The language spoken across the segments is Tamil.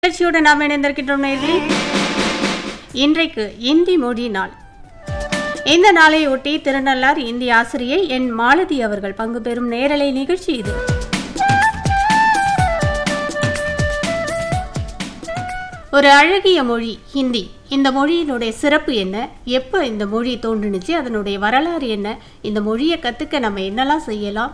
நிகழ்ச்சியோடு நாம் இணைந்திருக்கின்றோம் நேர்களே இன்றைக்கு இந்தி மொழி நாள் இந்த நாளை ஒட்டி திருநள்ளார் இந்தி ஆசிரியை என் மாலதி அவர்கள் பங்கு பெறும் நேரலை நிகழ்ச்சி இது ஒரு அழகிய மொழி ஹிந்தி இந்த மொழியினுடைய சிறப்பு என்ன எப்போ இந்த மொழி தோன்றுனுச்சு அதனுடைய வரலாறு என்ன இந்த மொழியை கற்றுக்க நம்ம என்னெல்லாம் செய்யலாம்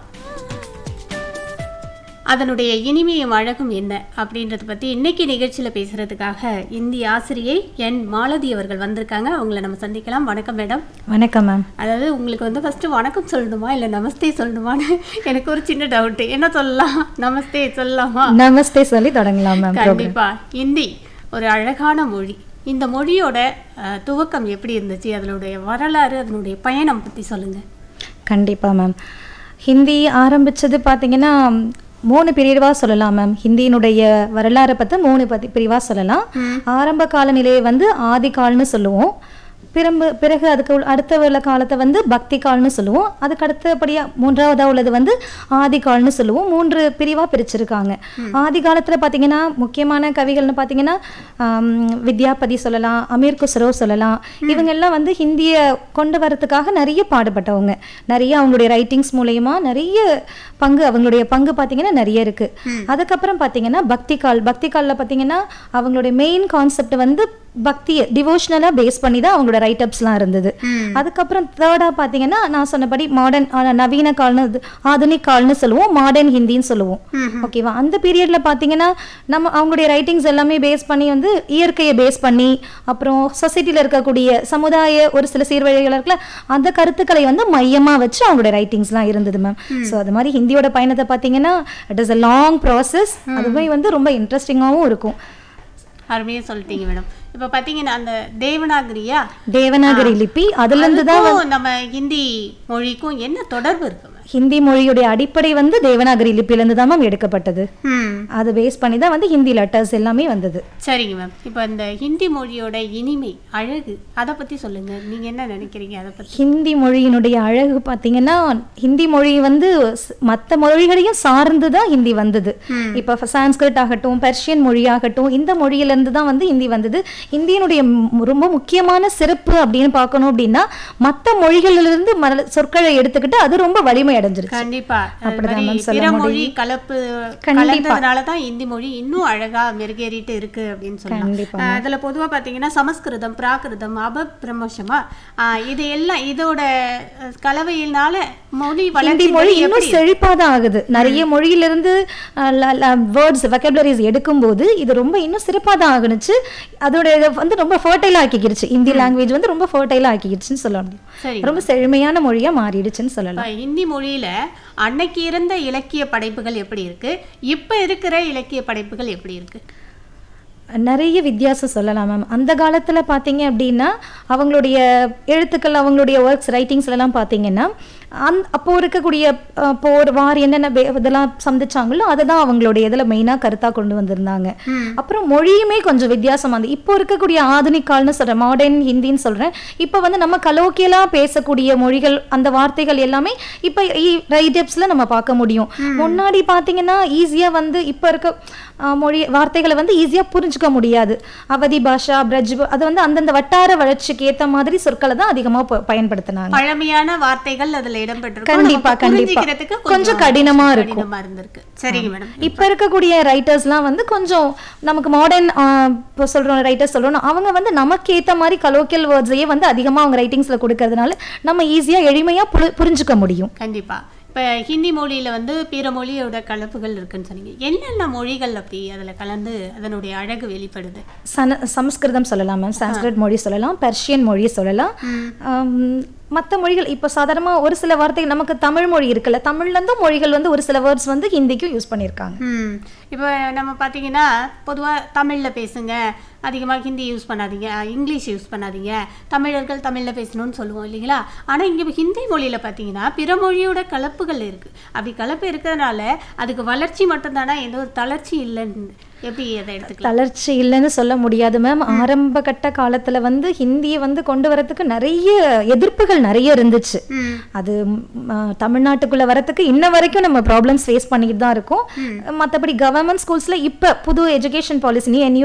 அதனுடைய இனிமையும் அழகும் என்ன அப்படின்றத பற்றி இன்னைக்கு நிகழ்ச்சியில் பேசுகிறதுக்காக இந்தி ஆசிரியை என் மாலதி அவர்கள் வந்திருக்காங்க அவங்கள நம்ம சந்திக்கலாம் வணக்கம் மேடம் வணக்கம் மேம் அதாவது உங்களுக்கு வந்து ஃபஸ்ட்டு வணக்கம் சொல்லணுமா இல்லை நமஸ்தே சொல்லணுமான்னு எனக்கு ஒரு சின்ன டவுட்டு என்ன சொல்லலாம் நமஸ்தே சொல்லலாமா நமஸ்தே சொல்லி தொடங்கலாம் மேம் கண்டிப்பா இந்தி ஒரு அழகான மொழி இந்த மொழியோட அஹ், துவக்கம் எப்படி இருந்துச்சு அதனுடைய வரலாறு அதனுடைய பயணம் பற்றி சொல்லுங்க கண்டிப்பா மேம் ஹிந்தி ஆரம்பிச்சது பார்த்தீங்கன்னா மூணு பிரிவாக சொல்லலாம் மேம் ஹிந்தியினுடைய வரலாறை பற்றி மூணு பத்தி பிரிவாக சொல்லலாம் ஆரம்ப கால நிலையை வந்து ஆதி கால்னு சொல்லுவோம் பிறம்பு பிறகு அதுக்கு உள்- அடுத்த உள்ள காலத்தை வந்து பக்தி கால்னு சொல்லுவோம் அதுக்கு அடுத்தபடியாக மூன்றாவதாக உள்ளது வந்து ஆதி கால்னு சொல்லுவோம் மூன்று பிரிவாக பிரிச்சிருக்காங்க ஆதி காலத்தில் பார்த்தீங்கன்னா முக்கியமான கவிகள்னு பார்த்தீங்கன்னா ஆம், வித்யாபதி சொல்லலாம் அமீர் குஸ்ரோ சொல்லலாம் இவங்க எல்லாம் வந்து ஹிந்தியை கொண்டு வரதுக்காக நிறைய பாடுபட்டவங்க நிறைய அவங்களுடைய ரைட்டிங்ஸ் மூலயமா நிறைய பங்கு அவங்களுடைய பங்கு பார்த்தீங்கன்னா நிறைய இருக்கு அதுக்கப்புறம் பார்த்தீங்கன்னா பக்தி கால் பக்தி காலில் பார்த்தீங்கன்னா அவங்களுடைய மெயின் கான்செப்ட் வந்து பக்தியை டிவோஷனலாக பேஸ் பண்ணி தான் அவங்களோட ரைட்டப்ஸ்லாம் இருந்தது அதுக்கப்புறம் தேர்டாக பார்த்தீங்கன்னா நான் சொன்னபடி மாடர்ன் நவீன கால்னு இது- ஆதுனிக் கால்னு சொல்லுவோம் மாடர்ன் ஹிந்தின்னு சொல்லுவோம் ஓகேவா அந்த பீரியட்ல பார்த்தீங்கன்னா நம்ம அவங்களுடைய ரைட்டிங்ஸ் எல்லாமே பேஸ் பண்ணி வந்து இயற்கையை பேஸ் பண்ணி அப்புறம் சொசைட்டியில் இருக்கக்கூடிய சமுதாய ஒரு சில சீர்வழிகள் இருக்குல்ல அந்த கருத்துக்களை வந்து மையமாக வச்சு அவங்களுடைய ரைட்டிங்ஸ்லாம் இருந்தது மேம் ஸோ அது மாதிரி ஹிந்தியோட பயணத்தை பார்த்தீங்கன்னா இட் இஸ் a லாங் ப்ராசஸ் அதுவே வந்து ரொம்ப இன்ட்ரெஸ்டிங்காகவும் இருக்கும் அருமையாக சொல்லிட்டீங்க மேடம் இப்போ பார்த்தீங்கன்னா அந்த தேவநாகரியா தேவநாகரி லிபி அதுல இருந்து தான் அதுக்கும் நம்ம ஹிந்தி மொழிக்கும் என்ன தொடர்பு இருக்கு மேம்? ஹிந்தி மொழியுடைய அடிப்படை வந்து தேவநாகரி லிபியிலேருந்து தான் மேம் எடுக்கப்பட்டது ம் அதை பேஸ் பண்ணி தான் வந்து ஹிந்தி லெட்டர்ஸ் எல்லாமே வந்தது சரிங்க மேம் இப்போ இந்த ஹிந்தி மொழியோட இனிமை அழகு அதை பற்றி சொல்லுங்க நீங்க என்ன நினைக்கிறீங்க அதை பற்றி ஹிந்தி மொழியினுடைய அழகு பார்த்தீங்கன்னா ஹிந்தி மொழி வந்து மற்ற மொழிகளையும் சார்ந்து தான் ஹிந்தி வந்தது இப்போ சான்ஸ்கிரிட் ஆகட்டும் பெர்ஷியன் மொழி ஆகட்டும் இந்த மொழியிலேருந்து தான் வந்து ஹிந்தி வந்தது ஹிந்தியினுடைய ம்- ரொம்ப முக்கியமான சிறப்பு அப்படின்னு பார்க்கணும் அப்படின்னா மற்ற மொழிகளிலிருந்து மர சொற்களை எடுத்துக்கிட்டு அது ரொம்ப வலிமை அடைஞ்சிருச்சு கண்டிப்பா அது அப்படிதான் மாதிரி ma'am சொல்ல பிற மொழி முடியும். கலப்பு கண்டிப்பா. கலந்ததுனால தான் ஹிந்தி மொழி இன்னும் அழகா மெருகேறிட்டு இருக்கு அப்படின்னு சொல்லலாம் கண்டிப்பா ஆஹ் அதுல பொதுவா பாத்தீங்கன்னா சமஸ்கிருதம் பிராகிருதம் அபப்பிரமோஷமா ஆஹ் இது எல்லாம் இதோட அஹ், கலவையினால மொழி ஹிந்தி வளர்ச்சி மொழி இன்னும் செழிப்பாக தான் ஆகுது நிறைய மொழியிலிருந்து வேர்ட்ஸ் வெக்கபுலரிஸ் எடுக்கும்போது இது ரொம்ப இன்னும் சிறப்பாக தான் ஆகுனுச்சு அதோட இதை வந்து ரொம்ப ஃபர்டைலாக ஆக்கிக்கிடுச்சு ஹிந்தி லாங்குவேஜ் வந்து ரொம்ப ஃபர்டைலாக ஆக்கிக்கிடுச்சுன்னு சொல்ல முடியும் சரி ரொம்ப செழுமையான மொழியா மாறிடுச்சுன்னு சொல்லலாம் இப்ப ஹிந்தி மொழியில அன்னைக்கு இருந்த இலக்கிய படைப்புகள் எப்படி இருக்கு இப்ப இருக்கிற இலக்கிய படைப்புகள் எப்படி இருக்கு நிறைய வித்தியாசம் சொல்லலாம் மேம் அந்த காலத்தில் பார்த்தீங்க அப்படின்னா அவங்களுடைய எழுத்துக்கள் அவங்களுடைய ஒர்க்ஸ் ரைட்டிங்ஸ்லாம் பார்த்தீங்கன்னா அந் அப்போ இருக்கக்கூடிய அஹ், போர் வார் என்னென்ன வே- இதெல்லாம் சந்திச்சாங்களோ அதை தான் அவங்களுடைய இதில் மெயினாக கருத்தாக கொண்டு வந்திருந்தாங்க அப்புறம் மொழியுமே கொஞ்சம் வித்தியாசமா இருந்து இப்போ இருக்கக்கூடிய ஆதுனிக் கால்னு சொல்கிறேன் மாடர்ன் ஹிந்தின்னு சொல்கிறேன் இப்போ வந்து நம்ம கலோக்கியலாக பேசக்கூடிய மொழிகள் அந்த வார்த்தைகள் எல்லாமே இப்போ ரைட்டப்ஸில் நம்ம பார்க்க முடியும் முன்னாடி பார்த்தீங்கன்னா ஈஸியாக வந்து இப்போ இருக்க ஆ, மொழி வார்த்தைகளை வந்து ஈஸியாக புரிஞ்சுக்க முடியாது அவதி பாஷா பிரஜ் அது வந்து அந்தந்த வட்டார வளர்ச்சிக்கு ஏற்ற மாதிரி சொற்களை தான் அதிகமாக பயன்படுத்தினாங்க பழமையான வார்த்தைகள் அதுல இடம்பெற்றிருக்கும் கண்டிப்பா, நமக்கு கண்டிப்பா. புரிஞ்சுக்கிறதுக்கு கொஞ்சம் கடினமா இருக்கும். கடினமா இருந்திருக்கு சரிங்க மேடம் இப்போ இருக்கக்கூடிய ரைட்டர்ஸ்லாம் வந்து கொஞ்சம் நமக்கு மாடர்ன் இப்போ சொல்கிறோம் ரைட்டர்ஸ் சொல்கிறோம் அவங்க வந்து நமக்கு ஏற்ற மாதிரி கலோக்கியல் வேர்ட்ஸையே வந்து அதிகமாக அவங்க ரைட்டிங்ஸில் கொடுக்கறதுனால நம்ம ஈஸியாக எளிமையாக புரிஞ்சுக்க முடியும் கண்டிப்பா இப்ப ஹிந்தி மொழியில வந்து பிற மொழியோட கலப்புகள் இருக்குன்னு சொன்னீங்க என்னென்ன மொழிகள் அப்படி அதுல கலந்து அதனுடைய அழகு வெளிப்படுது சன சமஸ்கிருதம் சொல்லலாம் மேம் சான்ஸ்கிரிட் மொழி சொல்லலாம் பெர்ஷியன் மொழி சொல்லலாம் மற்ற மொழிகள் இப்போ சாதாரணமாக ஒரு சில வார்த்தைகள் நமக்கு தமிழ் மொழி இருக்குல்ல தமிழ்லேருந்தும் மொழிகள் வந்து ஒரு சில வேர்ட்ஸ் வந்து ஹிந்திக்கும் யூஸ் பண்ணியிருக்காங்க ம் இப்போ நம்ம பார்த்தீங்கன்னா பொதுவாக தமிழில் பேசுங்க அதிகமாக ஹிந்தி யூஸ் பண்ணாதீங்க இங்கிலீஷ் யூஸ் பண்ணாதீங்க தமிழர்கள் தமிழில் பேசணும்னு சொல்லுவோம் இல்லைங்களா ஆனால் இங்கே ஹிந்தி மொழியில் பார்த்தீங்கன்னா பிற மொழியோட கலப்புகள் இருக்குது அப்படி கலப்பு இருக்கிறதுனால அதுக்கு வளர்ச்சி மட்டும்தானா எந்த ஒரு தளர்ச்சி இல்லைன்னு எப்படி அதை எடுத்துக்கலாம் தளர்ச்சி இல்லைன்னு சொல்ல முடியாது மேம் ஆரம்ப கட்ட காலத்தில் வந்து ஹிந்தியை வந்து கொண்டு வரதுக்கு நிறைய எதிர்ப்புகள் நிறைய இருந்துச்சு ம் அது ம், ஆ, தமிழ்நாட்டுக்குள்ள வரத்துக்கு இன்ன வரைக்கும் நம்ம ப்ராப்ளம்ஸ் ஃபேஸ் பண்ணிட்டு தான் இருக்கோம் மற்றபடி கவர்மெண்ட் ஸ்கூல்ஸ்ல இப்போ புது எஜுகேஷன் பாலிசி நீ